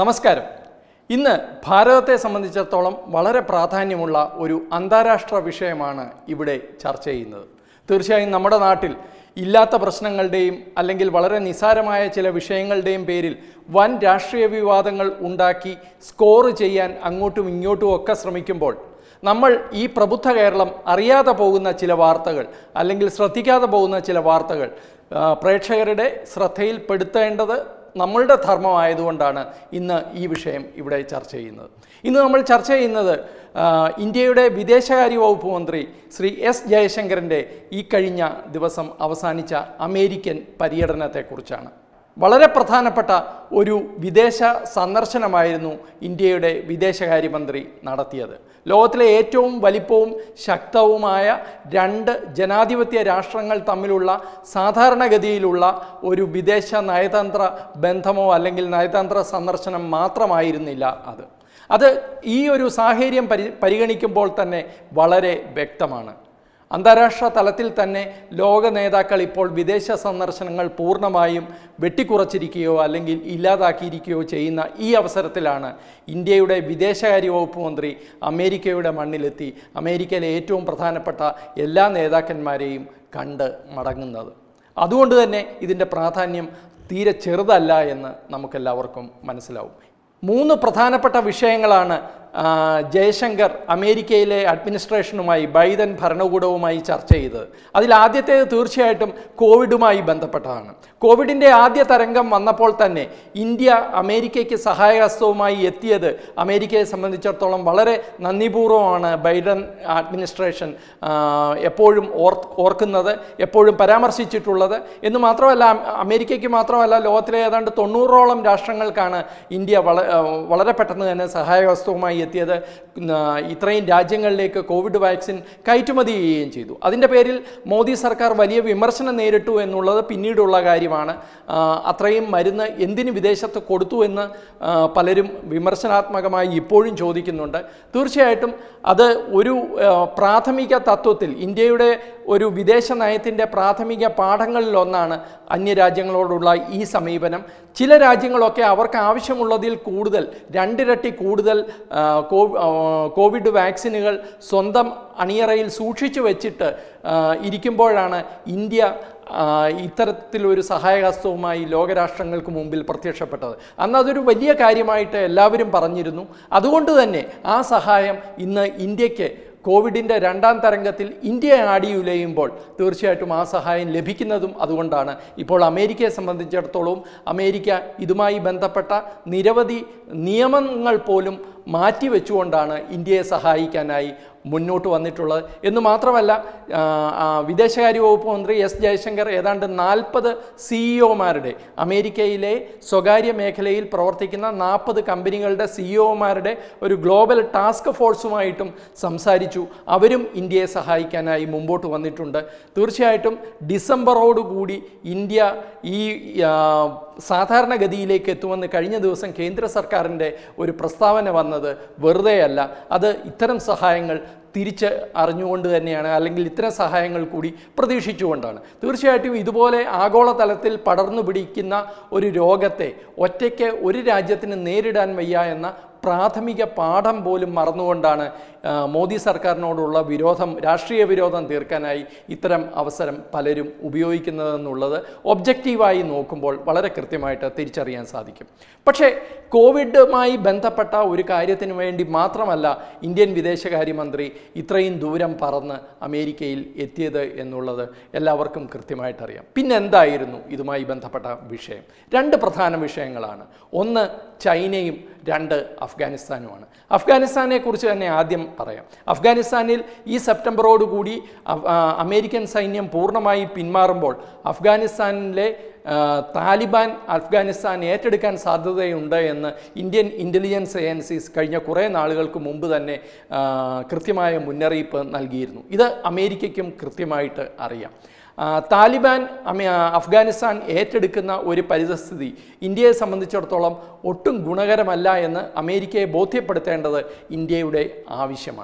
നമസ്കാരം ഇന്ന് ഭാരതത്തെ സംബന്ധിച്ചിടത്തോളം വളരെ പ്രാധാന്യമുള്ള ഒരു അന്താരാഷ്ട്ര വിഷയമാണ് ഇവിടെ ചർച്ച ചെയ്യുന്നത് തീർച്ചയായും നമ്മുടെ നാട്ടിൽ ഇല്ലാത്ത പ്രശ്നങ്ങളുടെയും അല്ലെങ്കിൽ വളരെ നിസാരമായ ചില വിഷയങ്ങളുടെയും പേരിൽ വൻ രാഷ്ട്രീയ വിവാദങ്ങൾ ഉണ്ടാക്കി സ്കോർ ചെയ്യാൻ അങ്ങോട്ടും ഇങ്ങോട്ടും ഒക്കെ ശ്രമിക്കുമ്പോൾ നമ്മൾ ഈ പ്രബുദ്ധ കേരളം അറിയാതെ പോകുന്ന ചില വാർത്തകൾ അല്ലെങ്കിൽ ശ്രദ്ധിക്കാതെ പോകുന്ന ചില വാർത്തകൾ ആ, പ്രേക്ഷകരുടെ ശ്രദ്ധയിൽപ്പെടുത്തേണ്ടത് നമ്മളുടെ ധർമ്മമായതുകൊണ്ടാണ് ഇന്ന് ഈ വിഷയം ഇവിടെ ചർച്ച ചെയ്യുന്നത് ഇന്ന് നമ്മൾ ചർച്ച ചെയ്യുന്നത് ആ, ഇന്ത്യയുടെ വിദേശകാര്യ വകുപ്പ് മന്ത്രി ശ്രീ എസ് ജയശങ്കറിൻ്റെ ഈ കഴിഞ്ഞ ദിവസം അവസാനിച്ച അമേരിക്കൻ പര്യടനത്തെക്കുറിച്ചാണ് വളരെ പ്രധാനപ്പെട്ട ഒരു വിദേശ സന്ദർശനമായിരുന്നു ഇന്ത്യയുടെ വിദേശകാര്യമന്ത്രി നടത്തിയത് ലോകത്തിലെ ഏറ്റവും വലിപ്പവും ശക്തവുമായ രണ്ട് ജനാധിപത്യ രാഷ്ട്രങ്ങൾ തമ്മിലുള്ള സാധാരണഗതിയിലുള്ള ഒരു വിദേശ നയതന്ത്ര ബന്ധമോ അല്ലെങ്കിൽ നയതന്ത്ര സന്ദർശനം മാത്രമായിരുന്നില്ല അത് അത് ഈ ഒരു സാഹചര്യം പരി പരിഗണിക്കുമ്പോൾ തന്നെ വളരെ വ്യക്തമാണ് അന്താരാഷ്ട്ര തലത്തിൽ തന്നെ ലോക നേതാക്കൾ ഇപ്പോൾ വിദേശ സന്ദർശനങ്ങൾ പൂർണ്ണമായും വെട്ടിക്കുറച്ചിരിക്കുകയോ അല്ലെങ്കിൽ ഇല്ലാതാക്കിയിരിക്കുകയോ ചെയ്യുന്ന ഈ അവസരത്തിലാണ് ഇന്ത്യയുടെ വിദേശകാര്യ വകുപ്പ് മന്ത്രി അമേരിക്കയുടെ മണ്ണിലെത്തി അമേരിക്കയിലെ ഏറ്റവും പ്രധാനപ്പെട്ട എല്ലാ നേതാക്കന്മാരെയും കണ്ട് മടങ്ങുന്നത് അതുകൊണ്ട് തന്നെ ഇതിൻ്റെ പ്രാധാന്യം തീരെ ചെറുതല്ല എന്ന് നമുക്കെല്ലാവർക്കും മനസ്സിലാവും മൂന്ന് പ്രധാനപ്പെട്ട വിഷയങ്ങളാണ് ആ, ജയശങ്കർ അമേരിക്കയിലെ അഡ്മിനിസ്ട്രേഷനുമായി ബൈഡൻ ഭരണകൂടവുമായി ചർച്ച ചെയ്തത് അതിൽ ആദ്യത്തേത് തീർച്ചയായിട്ടും കോവിഡുമായി ബന്ധപ്പെട്ടതാണ് കോവിഡിൻ്റെ ആദ്യ തരംഗം വന്നപ്പോൾ തന്നെ ഇന്ത്യ അമേരിക്കയ്ക്ക് സഹായഹസ്തവുമായി എത്തിയത് അമേരിക്കയെ സംബന്ധിച്ചിടത്തോളം വളരെ നന്ദിപൂർവ്വമാണ് ബൈഡൻ അഡ്മിനിസ്ട്രേഷൻ ആ, എപ്പോഴും ഓർ ഓർക്കുന്നത് എപ്പോഴും പരാമർശിച്ചിട്ടുള്ളത് എന്ന് മാത്രമല്ല അം- അമേരിക്കയ്ക്ക് മാത്രമല്ല ലോകത്തിലെ ഏതാണ്ട് തൊണ്ണൂറോളം രാഷ്ട്രങ്ങൾക്കാണ് ഇന്ത്യ വള ആ, വളരെ പെട്ടെന്ന് തന്നെ സഹായഹസ്തവുമായി എത്തിയത് ആ, ഇത്രയും രാജ്യങ്ങളിലേക്ക് കോവിഡ് വാക്സിൻ കയറ്റുമതി ചെയ്യുകയും ചെയ്തു അതിൻ്റെ പേരിൽ മോദി സർക്കാർ വലിയ വിമർശനം നേരിട്ടു എന്നുള്ളത് പിന്നീടുള്ള കാര്യമാണ് ആ, അത്രയും മരുന്ന് എന്തിന് വിദേശത്ത് കൊടുത്തു എന്ന് ആ, പലരും വിമർശനാത്മകമായി ഇപ്പോഴും ചോദിക്കുന്നുണ്ട് തീർച്ചയായിട്ടും അത് ഒരു ആ, പ്രാഥമിക തത്വത്തിൽ ഇന്ത്യയുടെ ഒരു വിദേശ നയത്തിൻ്റെ പ്രാഥമിക പാഠങ്ങളിലൊന്നാണ് അന്യരാജ്യങ്ങളോടുള്ള ഈ സമീപനം ചില രാജ്യങ്ങളൊക്കെ അവർക്ക് ആവശ്യമുള്ളതിൽ കൂടുതൽ രണ്ടിരട്ടി കൂടുതൽ ആ, കോ- ആ, കോവിഡ് വാക്സിനുകൾ സ്വന്തം അണിയറയിൽ സൂക്ഷിച്ചു വെച്ചിട്ട് ആ, ഇരിക്കുമ്പോഴാണ് ഇന്ത്യ ആ, ഇത്തരത്തിലൊരു സഹായഹസ്തവുമായി ലോകരാഷ്ട്രങ്ങൾക്ക് മുമ്പിൽ പ്രത്യക്ഷപ്പെട്ടത് അന്ന് അതൊരു വലിയ കാര്യമായിട്ട് എല്ലാവരും പറഞ്ഞിരുന്നു അതുകൊണ്ട് തന്നെ ആ സഹായം ഇന്ന് ഇന്ത്യക്ക് കോവിഡിൻ്റെ രണ്ടാം തരംഗത്തിൽ ഇന്ത്യ ആടിയുലയുമ്പോൾ തീർച്ചയായിട്ടും ആ സഹായം ലഭിക്കുന്നതും അതുകൊണ്ടാണ് ഇപ്പോൾ അമേരിക്കയെ സംബന്ധിച്ചിടത്തോളം അമേരിക്ക ഇതുമായി ബന്ധപ്പെട്ട നിരവധി നിയമങ്ങൾ പോലും മാറ്റിവെച്ചുകൊണ്ടാണ് ഇന്ത്യയെ സഹായിക്കാനായി മുന്നോട്ട് വന്നിട്ടുള്ളത് എന്ന് മാത്രമല്ല ആ, ആ, വിദേശകാര്യ വകുപ്പ് മന്ത്രി എസ് ജയശങ്കർ ഏതാണ്ട് നാൽപ്പത് സിഇഒമാരുടെ അമേരിക്കയിലെ സ്വകാര്യ മേഖലയിൽ പ്രവർത്തിക്കുന്ന നാൽപ്പത് കമ്പനികളുടെ സിഇഒമാരുടെ ഒരു ഗ്ലോബൽ ടാസ്ക് ഫോഴ്സുമായിട്ടും സംസാരിച്ചു അവരും ഇന്ത്യയെ സഹായിക്കാനായി മുമ്പോട്ട് വന്നിട്ടുണ്ട് തീർച്ചയായിട്ടും ഡിസംബറോടുകൂടി ഇന്ത്യ ഈ ആ, സാധാരണഗതിയിലേക്ക് എത്തുമെന്ന് കഴിഞ്ഞ ദിവസം കേന്ദ്ര സർക്കാരിൻ്റെ ഒരു പ്രസ്താവന വന്നത് വെറുതെയല്ല അത് ഇത്തരം സഹായങ്ങൾ തിരിച്ച് അറിഞ്ഞുകൊണ്ട് തന്നെയാണ് അല്ലെങ്കിൽ ഇത്തരം സഹായങ്ങൾ കൂടി പ്രതീക്ഷിച്ചുകൊണ്ടാണ് തീർച്ചയായിട്ടും ഇതുപോലെ ആഗോളതലത്തിൽ പടർന്നു പിടിക്കുന്ന ഒരു രോഗത്തെ ഒറ്റയ്ക്ക് ഒരു രാജ്യത്തിന് നേരിടാൻ വയ്യ എന്ന പ്രാഥമിക പാഠം പോലും മറന്നുകൊണ്ടാണ് ആ, മോദി സർക്കാരിനോടുള്ള വിരോധം രാഷ്ട്രീയ വിരോധം തീർക്കാനായി ഇത്തരം അവസരം പലരും ഉപയോഗിക്കുന്നതെന്നുള്ളത് ഒബ്ജക്റ്റീവായി നോക്കുമ്പോൾ വളരെ കൃത്യമായിട്ട് തിരിച്ചറിയാൻ സാധിക്കും പക്ഷേ കോവിഡുമായി ബന്ധപ്പെട്ട ഒരു കാര്യത്തിന് വേണ്ടി മാത്രമല്ല ഇന്ത്യൻ വിദേശകാര്യമന്ത്രി ഇത്രയും ദൂരം പറന്ന് അമേരിക്കയിൽ എത്തിയത് എന്നുള്ളത് എല്ലാവർക്കും കൃത്യമായിട്ടറിയാം പിന്നെ എന്തായിരുന്നു ഇതുമായി ബന്ധപ്പെട്ട വിഷയം രണ്ട് പ്രധാന വിഷയങ്ങളാണ് ഒന്ന് ചൈനയും രണ്ട് അഫ്ഗാനിസ്ഥാനുമാണ് അഫ്ഗാനിസ്ഥാനെ കുറിച്ച് തന്നെ ആദ്യം പറയാം അഫ്ഗാനിസ്ഥാനിൽ ഈ സെപ്റ്റംബറോടുകൂടി അഫ്- ആ, അമേരിക്കൻ സൈന്യം പൂർണ്ണമായി പിന്മാറുമ്പോൾ അഫ്ഗാനിസ്ഥാനിലെ ആ, താലിബാൻ അഫ്ഗാനിസ്ഥാൻ ഏറ്റെടുക്കാൻ സാധ്യതയുണ്ട് എന്ന് ഇന്ത്യൻ ഇൻ്റലിജൻസ് ഏജൻസീസ് കഴിഞ്ഞ കുറേ നാളുകൾക്ക് മുമ്പ് തന്നെ ആ, കൃത്യമായ മുന്നറിയിപ്പ് നൽകിയിരുന്നു ഇത് അമേരിക്കയ്ക്കും കൃത്യമായിട്ട് അറിയാം ആ, താലിബാൻ അമേ ആ, അഫ്ഗാനിസ്ഥാൻ ഏറ്റെടുക്കുന്ന ഒരു പരിതസ്ഥിതി ഇന്ത്യയെ സംബന്ധിച്ചിടത്തോളം ഒട്ടും ഗുണകരമല്ല എന്ന് അമേരിക്കയെ ബോധ്യപ്പെടുത്തേണ്ടത് ഇന്ത്യയുടെ ആവശ്യമാണ്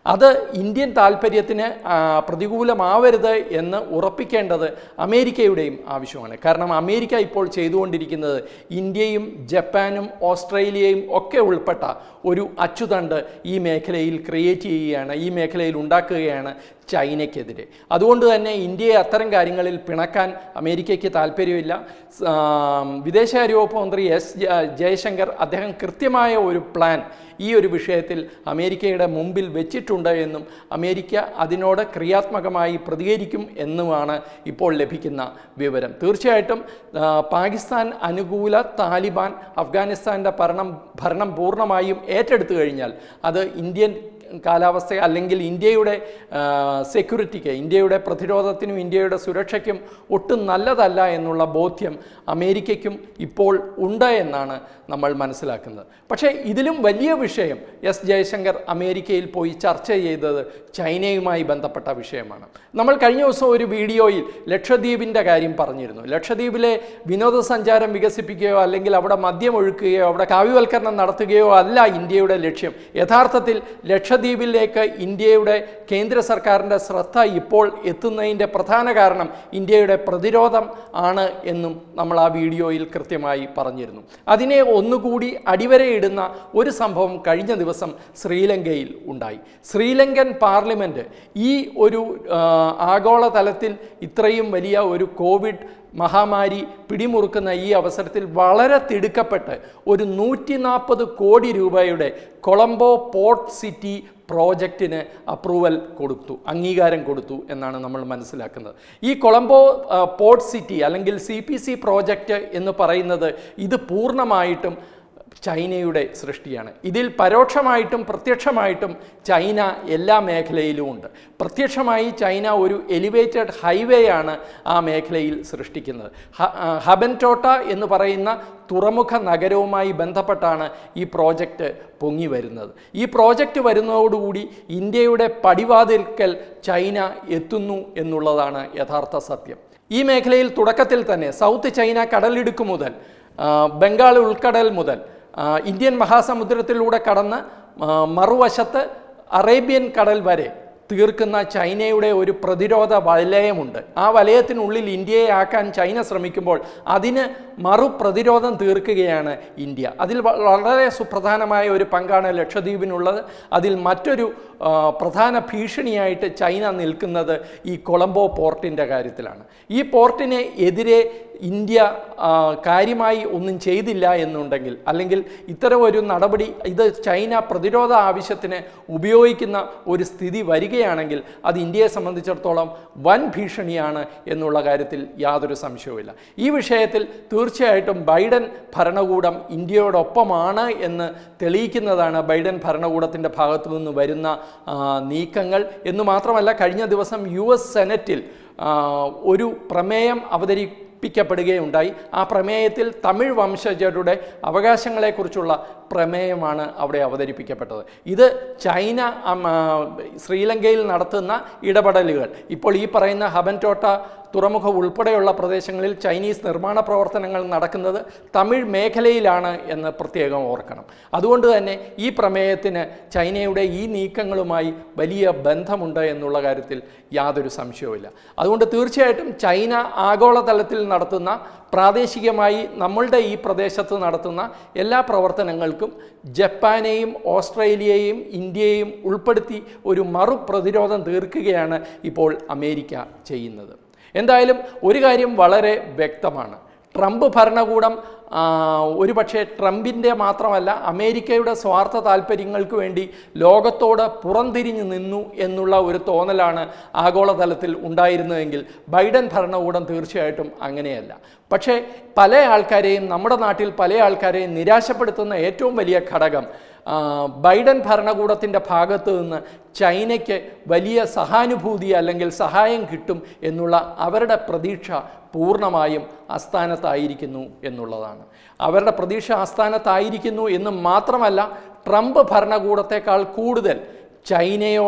അത് ഇന്ത്യൻ താല്പര്യത്തിന് ആ, പ്രതികൂലമാവരുത് എന്ന് ഉറപ്പിക്കേണ്ടത് അമേരിക്കയുടെയും ആവശ്യമാണ് കാരണം അമേരിക്ക ഇപ്പോൾ ചെയ്തുകൊണ്ടിരിക്കുന്നത് ഇന്ത്യയും ജപ്പാനും ഓസ്ട്രേലിയയും ഒക്കെ ഉൾപ്പെട്ട ഒരു അച്ചുതണ്ട് ഈ മേഖലയിൽ ക്രിയേറ്റ് ചെയ്യുകയാണ് ഈ മേഖലയിൽ ഉണ്ടാക്കുകയാണ് ചൈനയ്ക്കെതിരെ അതുകൊണ്ട് തന്നെ ഇന്ത്യയെ അത്തരം കാര്യങ്ങളിൽ പിണക്കാൻ അമേരിക്കയ്ക്ക് താല്പര്യമില്ല സ്- ആ, വിദേശകാര്യ വകുപ്പ് മന്ത്രി എസ് ജ- ജയശങ്കർ അദ്ദേഹം കൃത്യമായ ഒരു പ്ലാൻ ഈ ഒരു വിഷയത്തിൽ അമേരിക്കയുടെ മുമ്പിൽ വെച്ചിട്ടുണ്ട് എന്നും അമേരിക്ക അതിനോട് ക്രിയാത്മകമായി പ്രതികരിക്കും എന്നുമാണ് ഇപ്പോൾ ലഭിക്കുന്ന വിവരം തീർച്ചയായിട്ടും ആ, പാകിസ്ഥാൻ അനുകൂല താലിബാൻ അഫ്ഗാനിസ്ഥാൻ്റെ ഭരണം ഭരണം പൂർണ്ണമായും ഏറ്റെടുത്തു കഴിഞ്ഞാൽ അത് ഇന്ത്യൻ കാലാവസ്ഥ അല്ലെങ്കിൽ ഇന്ത്യയുടെ ആ, സെക്യൂരിറ്റിക്ക് ഇന്ത്യയുടെ പ്രതിരോധത്തിനും ഇന്ത്യയുടെ സുരക്ഷയ്ക്കും ഒട്ടും നല്ലതല്ല എന്നുള്ള ബോധ്യം അമേരിക്കയ്ക്കും ഇപ്പോൾ ഉണ്ട് എന്നാണ് നമ്മൾ മനസ്സിലാക്കുന്നത് പക്ഷേ ഇതിലും വലിയ വിഷയം എസ് ജയശങ്കർ അമേരിക്കയിൽ പോയി ചർച്ച ചെയ്തത് ചൈനയുമായി ബന്ധപ്പെട്ട വിഷയമാണ് നമ്മൾ കഴിഞ്ഞ ദിവസം ഒരു വീഡിയോയിൽ ലക്ഷദ്വീപിൻ്റെ കാര്യം പറഞ്ഞിരുന്നു ലക്ഷദ്വീപിലെ വിനോദസഞ്ചാരം വികസിപ്പിക്കുകയോ അല്ലെങ്കിൽ അവിടെ മദ്യം ഒഴുക്കുകയോ അവിടെ കാവ്യവൽക്കരണം നടത്തുകയോ അല്ല ഇന്ത്യയുടെ ലക്ഷ്യം യഥാർത്ഥത്തിൽ ലക്ഷദ്വീപിലേക്ക് ഇന്ത്യയുടെ കേന്ദ്ര സർക്കാരിൻ്റെ ശ്രദ്ധ ഇപ്പോൾ എത്തുന്നതിൻ്റെ പ്രധാന കാരണം ഇന്ത്യയുടെ പ്രതിരോധം ആണ് എന്നും നമ്മൾ ആ വീഡിയോയിൽ കൃത്യമായി പറഞ്ഞിരുന്നു അതിനെ ഒന്നുകൂടി അടിവരയിടുന്ന ഒരു സംഭവം കഴിഞ്ഞ ദിവസം ശ്രീലങ്കയിൽ ഉണ്ടായി ശ്രീലങ്കൻ പാർലമെൻറ്റ് ഈ ഒരു ആ, ആഗോളതലത്തിൽ ഇത്രയും വലിയ ഒരു കോവിഡ് മഹാമാരി പിടിമുറുക്കുന്ന ഈ അവസരത്തിൽ വളരെ തിടുക്കപ്പെട്ട് ഒരു നൂറ്റി നാൽപ്പത് കോടി രൂപയുടെ കൊളംബോ പോർട്ട് സിറ്റി പ്രോജക്റ്റിന് അപ്രൂവൽ കൊടുത്തു അംഗീകാരം കൊടുത്തു എന്നാണ് നമ്മൾ മനസ്സിലാക്കുന്നത് ഈ കൊളംബോ ആ, പോർട്ട് സിറ്റി അല്ലെങ്കിൽ സി പി സി പ്രോജക്റ്റ് എന്ന് പറയുന്നത് ഇത് പൂർണ്ണമായിട്ടും ചൈനയുടെ സൃഷ്ടിയാണ് ഇതിൽ പരോക്ഷമായിട്ടും പ്രത്യക്ഷമായിട്ടും ചൈന എല്ലാ മേഖലയിലും ഉണ്ട് പ്രത്യക്ഷമായി ചൈന ഒരു എലിവേറ്റഡ് ഹൈവേ ആണ് ആ മേഖലയിൽ സൃഷ്ടിക്കുന്നത് ഹ- ആ, ഹബൻടോട്ട എന്ന് പറയുന്ന തുറമുഖ നഗരവുമായി ബന്ധപ്പെട്ടാണ് ഈ പ്രോജക്റ്റ് പൊങ്ങി വരുന്നത് ഈ പ്രോജക്റ്റ് വരുന്നതോടുകൂടി ഇന്ത്യയുടെ പടിവാതിൽക്കൽ ചൈന എത്തുന്നു എന്നുള്ളതാണ് യഥാർത്ഥ സത്യം ഈ മേഖലയിൽ തുടക്കത്തിൽ തന്നെ സൗത്ത് ചൈന കടലിടുക്ക് മുതൽ ആ, ബംഗാൾ ഉൾക്കടൽ മുതൽ ആ, ഇന്ത്യൻ മഹാസമുദ്രത്തിലൂടെ കടന്ന് ആ, മറുവശത്ത് അറേബ്യൻ കടൽ വരെ തീർക്കുന്ന ചൈനയുടെ ഒരു പ്രതിരോധ വലയമുണ്ട് ആ വലയത്തിനുള്ളിൽ ഇന്ത്യയെ ആക്കാൻ ചൈന ശ്രമിക്കുമ്പോൾ അതിന് മറു പ്രതിരോധം തീർക്കുകയാണ് ഇന്ത്യ അതിൽ വ- വളരെ സുപ്രധാനമായ ഒരു പങ്കാണ് ലക്ഷദ്വീപിനുള്ളത് അതിൽ മറ്റൊരു ആ, പ്രധാന ഭീഷണിയായിട്ട് ചൈന നിൽക്കുന്നത് ഈ കൊളംബോ പോർട്ടിൻ്റെ കാര്യത്തിലാണ് ഈ പോർട്ടിന് എതിരെ ഇന്ത്യ ആ, കാര്യമായി ഒന്നും ചെയ്തില്ല എന്നുണ്ടെങ്കിൽ അല്ലെങ്കിൽ ഇത്തരം ഒരു നടപടി ഇത് ചൈന പ്രതിരോധ ആവശ്യത്തിന് ഉപയോഗിക്കുന്ന ഒരു സ്ഥിതി വരികയാണെങ്കിൽ അത് ഇന്ത്യയെ സംബന്ധിച്ചിടത്തോളം വൻ ഭീഷണിയാണ് എന്നുള്ള കാര്യത്തിൽ യാതൊരു സംശയവുമില്ല ഈ വിഷയത്തിൽ തീർച്ചയായിട്ടും ബൈഡൻ ഭരണകൂടം ഇന്ത്യയോടൊപ്പമാണ് എന്ന് തെളിയിക്കുന്നതാണ് ബൈഡൻ ഭരണകൂടത്തിൻ്റെ ഭാഗത്തു നിന്ന് വരുന്ന ആ, നീക്കങ്ങൾ എന്ന് മാത്രമല്ല കഴിഞ്ഞ ദിവസം യു എസ് സെനറ്റിൽ ആ, ഒരു പ്രമേയം അവതരിപ്പിക്കപ്പെടുകയുണ്ടായി ആ പ്രമേയത്തിൽ തമിഴ് വംശജരുടെ അവകാശങ്ങളെക്കുറിച്ചുള്ള പ്രമേയമാണ് അവിടെ അവതരിപ്പിക്കപ്പെട്ടത് ഇത് ചൈന അം, ആ, ശ്രീലങ്കയിൽ നടത്തുന്ന ഇടപെടലുകൾ ഇപ്പോൾ ഈ പറയുന്ന ഹബൻടോട്ട തുറമുഖം ഉൾപ്പെടെയുള്ള പ്രദേശങ്ങളിൽ ചൈനീസ് നിർമ്മാണ പ്രവർത്തനങ്ങൾ നടക്കുന്നത് തമിഴ് മേഖലയിലാണ് എന്ന് പ്രത്യേകം ഓർക്കണം അതുകൊണ്ട് തന്നെ ഈ പ്രമേയത്തിന് ചൈനയുടെ ഈ നീക്കങ്ങളുമായി വലിയ ബന്ധമുണ്ട് എന്നുള്ള കാര്യത്തിൽ യാതൊരു സംശയവുമില്ല അതുകൊണ്ട് തീർച്ചയായിട്ടും ചൈന ആഗോളതലത്തിൽ നടത്തുന്ന പ്രാദേശികമായി നമ്മളുടെ ഈ പ്രദേശത്ത് നടത്തുന്ന എല്ലാ പ്രവർത്തനങ്ങൾക്കും ജപ്പാനെയും ഓസ്ട്രേലിയയെയും ഇന്ത്യയെയും ഉൾപ്പെടുത്തി ഒരു മറു പ്രതിരോധം തീർക്കുകയാണ് ഇപ്പോൾ അമേരിക്ക ചെയ്യുന്നത് എന്തായാലും ഒരു കാര്യം വളരെ വ്യക്തമാണ് ട്രംപ് ഭരണകൂടം ആ, ഒരുപക്ഷെ ട്രംപിൻ്റെ മാത്രമല്ല അമേരിക്കയുടെ സ്വാർത്ഥ താല്പര്യങ്ങൾക്ക് വേണ്ടി ലോകത്തോട് പുറംതിരിഞ്ഞു നിന്നു എന്നുള്ള ഒരു തോന്നലാണ് ആഗോളതലത്തിൽ ഉണ്ടായിരുന്നതെങ്കിൽ ബൈഡൻ ഭരണകൂടം തീർച്ചയായിട്ടും അങ്ങനെയല്ല പക്ഷേ പല ആൾക്കാരെയും നമ്മുടെ നാട്ടിൽ പല ആൾക്കാരെയും നിരാശപ്പെടുത്തുന്ന ഏറ്റവും വലിയ ഘടകം ആ, ബൈഡൻ ഭരണകൂടത്തിൻ്റെ ഭാഗത്ത് നിന്ന് ചൈനയ്ക്ക് വലിയ സഹാനുഭൂതി അല്ലെങ്കിൽ സഹായം കിട്ടും എന്നുള്ള അവരുടെ പ്രതീക്ഷ പൂർണ്ണമായും അസ്ഥാനത്തായിരിക്കുന്നു എന്നുള്ളതാണ് അവരുടെ പ്രതീക്ഷ അസ്ഥാനത്തായിരിക്കുന്നു എന്ന് മാത്രമല്ല ട്രംപ് ഭരണകൂടത്തെക്കാൾ കൂടുതൽ ചൈനയോട്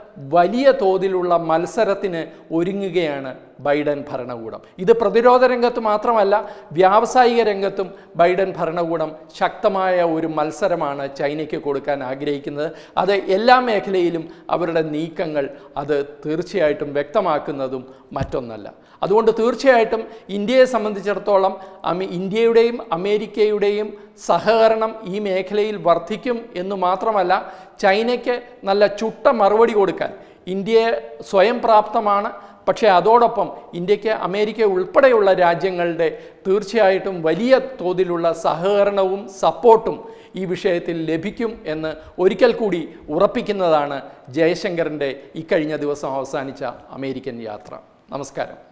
വലിയ തോതിലുള്ള മത്സരത്തിന് ഒരുങ്ങുകയാണ് ബൈഡൻ ഭരണകൂടം ഇത് പ്രതിരോധ രംഗത്ത് മാത്രമല്ല വ്യാവസായിക രംഗത്തും ബൈഡൻ ഭരണകൂടം ശക്തമായ ഒരു മത്സരമാണ് ചൈനയ്ക്ക് കൊടുക്കാൻ ആഗ്രഹിക്കുന്നത് അത് എല്ലാ മേഖലയിലും അവരുടെ നീക്കങ്ങൾ അത് തീർച്ചയായിട്ടും വ്യക്തമാക്കുന്നതും മറ്റൊന്നല്ല അതുകൊണ്ട് തീർച്ചയായിട്ടും ഇന്ത്യയെ സംബന്ധിച്ചിടത്തോളം അമേ ഇന്ത്യയുടെയും അമേരിക്കയുടെയും സഹകരണം ഈ മേഖലയിൽ വർദ്ധിക്കും എന്ന് മാത്രമല്ല ചൈനയ്ക്ക് നല്ല ചുട്ട മറുപടി കൊടുക്കാൻ ഇന്ത്യയെ സ്വയം പ്രാപ്തമാണ് പക്ഷേ അതോടൊപ്പം ഇന്ത്യക്ക് അമേരിക്ക ഉൾപ്പെടെയുള്ള രാജ്യങ്ങളുടെ തീർച്ചയായിട്ടും വലിയ തോതിലുള്ള സഹകരണവും സപ്പോർട്ടും ഈ വിഷയത്തിൽ ലഭിക്കും എന്ന് ഒരിക്കൽ കൂടി ഉറപ്പിക്കുന്നതാണ് ജയശങ്കറിൻ്റെ ഇക്കഴിഞ്ഞ ദിവസം അവസാനിച്ച അമേരിക്കൻ യാത്ര നമസ്കാരം